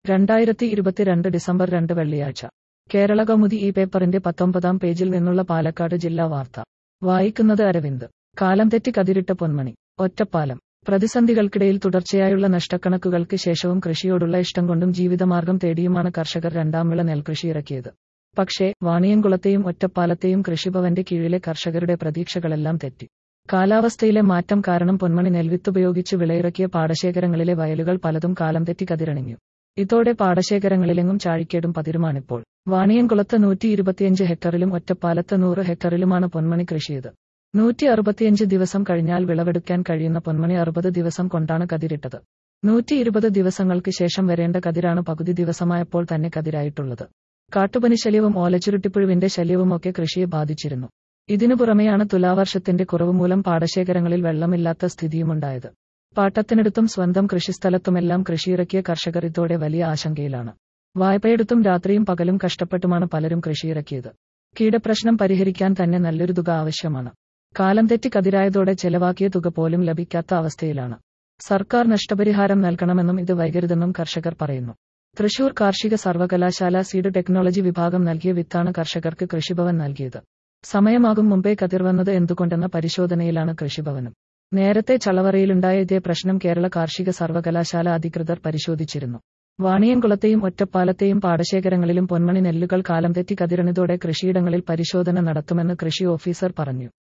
രണ്ടായിരത്തി ഇരുപത്തിരണ്ട് ഡിസംബർ രണ്ട് വെള്ളിയാഴ്ച കേരള കൗമുദി ഈ പേപ്പറിന്റെ പത്തൊമ്പതാം പേജിൽ നിന്നുള്ള പാലക്കാട് ജില്ലാ വാർത്ത വായിക്കുന്നത് അരവിന്ദ് കാലം തെറ്റി കതിരിട്ട പൊന്മണി ഒറ്റപ്പാലം പ്രതിസന്ധികൾക്കിടയിൽ തുടർച്ചയായുള്ള നഷ്ടക്കണക്കുകൾക്ക് ശേഷവും കൃഷിയോടുള്ള ഇഷ്ടം കൊണ്ടും ജീവിതമാർഗം തേടിയുമാണ് കർഷകർ രണ്ടാം വിള നെൽകൃഷി ഇറക്കിയത് പക്ഷേ വാണിയംകുളത്തെയും ഒറ്റപ്പാലത്തെയും കൃഷിഭവന്റെ കീഴിലെ കർഷകരുടെ പ്രതീക്ഷകളെല്ലാം തെറ്റി കാലാവസ്ഥയിലെ മാറ്റം കാരണം പൊന്മണി നെൽവിത്തുപയോഗിച്ച് വിളയിറക്കിയ പാടശേഖരങ്ങളിലെ വയലുകൾ പലതും കാലം തെറ്റി കതിരണിഞ്ഞു ഇതോടെ പാടശേഖരങ്ങളിലെങ്ങും ചാഴിക്കേടും പതിരുമാണിപ്പോൾ വാണിയംകുളത്ത് നൂറ്റി ഇരുപത്തിയഞ്ച് ഹെക്ടറിലും ഒറ്റപ്പാലത്ത് നൂറ് ഹെക്ടറിലുമാണ് പൊന്മണി കൃഷിയത് നൂറ്റി അറുപത്തിയഞ്ച് ദിവസം കഴിഞ്ഞാൽ വിളവെടുക്കാൻ കഴിയുന്ന പൊന്മണി അറുപത് ദിവസം കൊണ്ടാണ് കതിരിട്ടത് നൂറ്റി ഇരുപത് ദിവസങ്ങൾക്ക് ശേഷം വരേണ്ട കതിരാണ് പകുതി ദിവസമായപ്പോൾ തന്നെ കതിരായിട്ടുള്ളത് കാട്ടുപനി ശല്യവും ഓലച്ചുരുട്ടിപ്പുഴുവിന്റെ ശല്യവുമൊക്കെ കൃഷിയെ ബാധിച്ചിരുന്നു ഇതിനു പുറമെയാണ് തുലാവർഷത്തിന്റെ കുറവ് മൂലം പാടശേഖരങ്ങളിൽ വെള്ളമില്ലാത്ത സ്ഥിതിയുമുണ്ടായത് പാട്ടത്തിനടുത്തും സ്വന്തം കൃഷിസ്ഥലത്തുമെല്ലാം കൃഷിയിറക്കിയ കർഷകർ ഇതോടെ വലിയ ആശങ്കയിലാണ് വായ്പയെടുത്തും രാത്രിയും പകലും കഷ്ടപ്പെട്ടുമാണ് പലരും കൃഷിയിറക്കിയത് കീടപ്രശ്നം പരിഹരിക്കാൻ തന്നെ നല്ലൊരു തുക ആവശ്യമാണ് കാലം തെറ്റി കതിരായതോടെ ചെലവാക്കിയ തുക പോലും ലഭിക്കാത്ത അവസ്ഥയിലാണ് സർക്കാർ നഷ്ടപരിഹാരം നൽകണമെന്നും ഇത് വൈകരുതെന്നും കർഷകർ പറയുന്നു തൃശൂർ കാർഷിക സർവകലാശാല സീഡ് ടെക്നോളജി വിഭാഗം നൽകിയ വിത്താണ് കർഷകർക്ക് കൃഷിഭവൻ നൽകിയത് സമയമാകും മുമ്പേ കതിർവന്നത് എന്തുകൊണ്ടെന്ന പരിശോധനയിലാണ് കൃഷിഭവനും നേരത്തെ ചളവറയിലുണ്ടായ ഇതേ പ്രശ്നം കേരള കാർഷിക സർവകലാശാല അധികൃതർ പരിശോധിച്ചിരുന്നു വാണിയംകുളത്തെയും ഒറ്റപ്പാലത്തെയും പാടശേഖരങ്ങളിലും പൊന്മണി നെല്ലുകൾ കാലം തെറ്റി കതിരണിതോടെ കൃഷിയിടങ്ങളിൽ പരിശോധന നടത്തുമെന്ന് കൃഷി ഓഫീസർ പറഞ്ഞു